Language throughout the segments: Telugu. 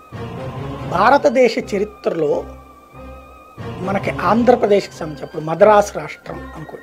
భారతదేశ చరిత్రలో మనకి ఆంధ్రప్రదేశ్కి సంబంధించి అప్పుడు మద్రాసు రాష్ట్రం అనుకోండి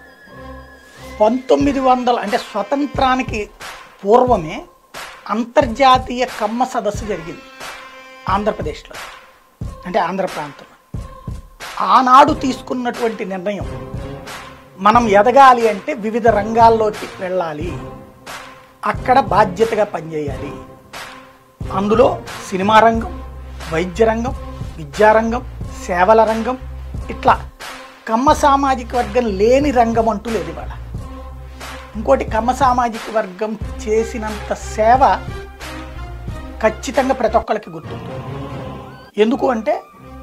పంతొమ్మిది వందల అంటే స్వతంత్రానికి పూర్వమే అంతర్జాతీయ కమ్మ సదస్సు జరిగింది ఆంధ్రప్రదేశ్లో అంటే ఆంధ్ర ప్రాంతంలో ఆనాడు తీసుకున్నటువంటి నిర్ణయం మనం ఎదగాలి అంటే వివిధ రంగాల్లోకి వెళ్ళాలి అక్కడ బాధ్యతగా పనిచేయాలి అందులో సినిమా రంగం వైద్య రంగం విద్యారంగం సేవల రంగం ఇట్లా కమ్మ సామాజిక వర్గం లేని రంగం అంటూ లేదు ఇవాళ ఇంకోటి కమ్మ సామాజిక వర్గం చేసినంత సేవ ఖచ్చితంగా ప్రతి ఒక్కరికి గుర్తుంది ఎందుకు అంటే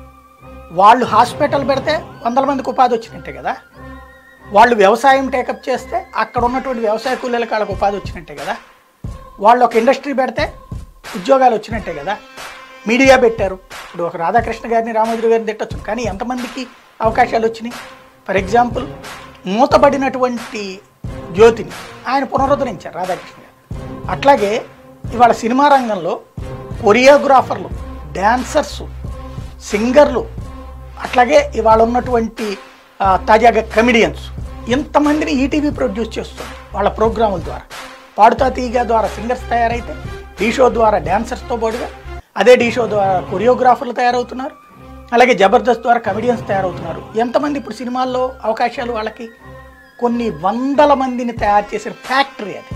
వాళ్ళు హాస్పిటల్ పెడితే వందల మందికి ఉపాధి వచ్చినట్టే కదా వాళ్ళు వ్యవసాయం టేకప్ చేస్తే అక్కడ ఉన్నటువంటి వ్యవసాయ కూలీలకు వాళ్ళకి ఉపాధి వచ్చినట్టే కదా వాళ్ళు ఒక ఇండస్ట్రీ పెడితే ఉద్యోగాలు వచ్చినట్టే కదా మీడియా పెట్టారు ఇప్పుడు ఒక రాధాకృష్ణ గారిని రామోజీ గారిని తిట్టొచ్చు కానీ ఎంతమందికి అవకాశాలు వచ్చినాయి ఫర్ ఎగ్జాంపుల్ మూతబడినటువంటి జ్యోతిని ఆయన పునరుద్ధరించారు రాధాకృష్ణ గారు అట్లాగే ఇవాళ సినిమా రంగంలో కొరియోగ్రాఫర్లు డ్యాన్సర్సు సింగర్లు అట్లాగే ఇవాళ ఉన్నటువంటి ఆ, తాజాగా కమిడియన్స్ ఇంతమందిని ఈటీవీ ప్రొడ్యూస్ చేస్తుంది వాళ్ళ ప్రోగ్రాముల ద్వారా పాడుతా తీగ ద్వారా సింగర్స్ తయారైతే డీ షో ద్వారా డ్యాన్సర్స్తో పాటుగా అదే డీ షో ద్వారా కొరియోగ్రాఫర్లు తయారవుతున్నారు అలాగే జబర్దస్త్ ద్వారా కమిడియన్స్ తయారవుతున్నారు ఎంతమంది ఇప్పుడు సినిమాల్లో అవకాశాలు వాళ్ళకి కొన్ని వందల మందిని తయారు చేసిన ఫ్యాక్టరీ అది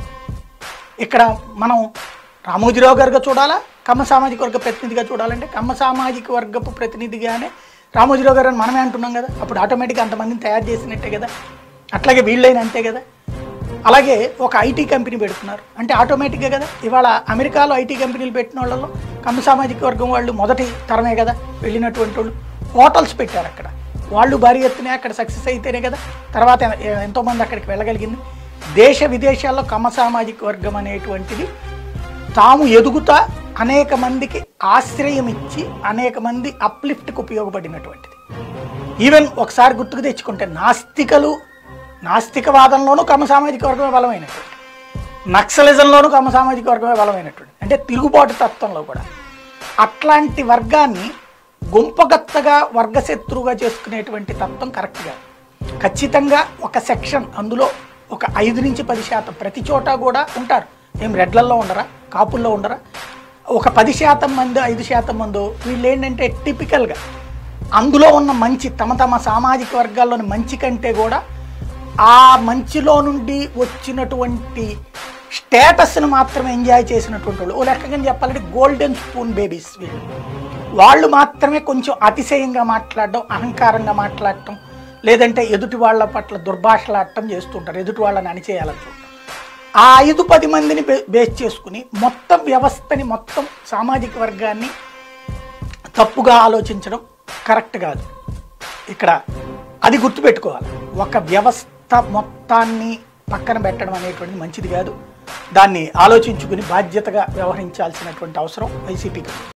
ఇక్కడ మనం రామోజీరావు గారుగా చూడాలా కమ్మ సామాజిక వర్గ ప్రతినిధిగా చూడాలంటే కమ్మ సామాజిక వర్గపు ప్రతినిధిగానే రామోజీరావు గారు అని మనమే అంటున్నాం కదా అప్పుడు ఆటోమేటిక్గా అంతమందిని తయారు చేసినట్టే కదా అట్లాగే వీళ్ళైన అంతే కదా అలాగే ఒక ఐటీ కంపెనీ పెడుతున్నారు అంటే ఆటోమేటిక్గా కదా ఇవాళ అమెరికాలో ఐటీ కంపెనీలు పెట్టిన వాళ్ళలో కమ్మ సామాజిక వర్గం వాళ్ళు మొదటి తరమే కదా వెళ్ళినటువంటి వాళ్ళు హోటల్స్ పెట్టారు అక్కడ వాళ్ళు భారీ ఎత్తున అక్కడ సక్సెస్ అయితేనే కదా తర్వాత ఎ- ఎంతోమంది అక్కడికి వెళ్ళగలిగింది దేశ విదేశాల్లో కమ్మ సామాజిక వర్గం అనేటువంటిది తాము ఎదుగుతా అనేక మందికి ఆశ్రయం ఇచ్చి అనేక మంది అప్లిఫ్ట్కి ఉపయోగపడినటువంటిది ఈవెన్ ఒకసారి గుర్తుకు తెచ్చుకుంటే నాస్తికలు నాస్తికవాదంలోనూ కమ్మ సామాజిక వర్గమే బలమైనటువంటి నక్సలిజంలోనూ కమ్మ సామాజిక వర్గమే బలమైనటువంటి అంటే తిరుగుబాటు తత్వంలో కూడా అట్లాంటి వర్గాన్ని గుంపగత్తగా వర్గశత్రువుగా చేసుకునేటువంటి తత్వం కరెక్ట్ కాదు ఖచ్చితంగా ఒక సెక్షన్ అందులో ఒక ఐదు నుంచి పది శాతం ప్రతి చోట కూడా ఉంటారు ఏం రెడ్లల్లో ఉండరా కాపుల్లో ఉండరా ఒక పది శాతం మంది ఐదు శాతం మంది వీళ్ళు ఏంటంటే టిపికల్గా అందులో ఉన్న మంచి తమ తమ సామాజిక వర్గాల్లోని మంచి కంటే కూడా ఆ మంచిలో నుండి వచ్చినటువంటి స్టేటస్ని మాత్రమే ఎంజాయ్ చేసినటువంటి వాళ్ళు ఓ లెక్కగా చెప్పాలంటే గోల్డెన్ స్పూన్ బేబీస్ వీళ్ళు వాళ్ళు మాత్రమే కొంచెం అతిశయంగా మాట్లాడడం అహంకారంగా మాట్లాడటం లేదంటే ఎదుటి వాళ్ళ పట్ల దుర్భాషలాడటం చేస్తుంటారు ఎదుటి వాళ్ళని అణిచేయాలని చూడటం ఆ ఐదు పది మందిని బే- బేస్ చేసుకుని మొత్తం వ్యవస్థని మొత్తం సామాజిక వర్గాన్ని తప్పుగా ఆలోచించడం కరెక్ట్ కాదు ఇక్కడ అది గుర్తుపెట్టుకోవాలి ఒక వ్యవస్థ మొత్తాన్ని పక్కన పెట్టడం అనేటువంటిది మంచిది కాదు దాన్ని ఆలోచించుకుని బాధ్యతగా వ్యవహరించాల్సినటువంటి అవసరం వైసీపీకి ఉంది.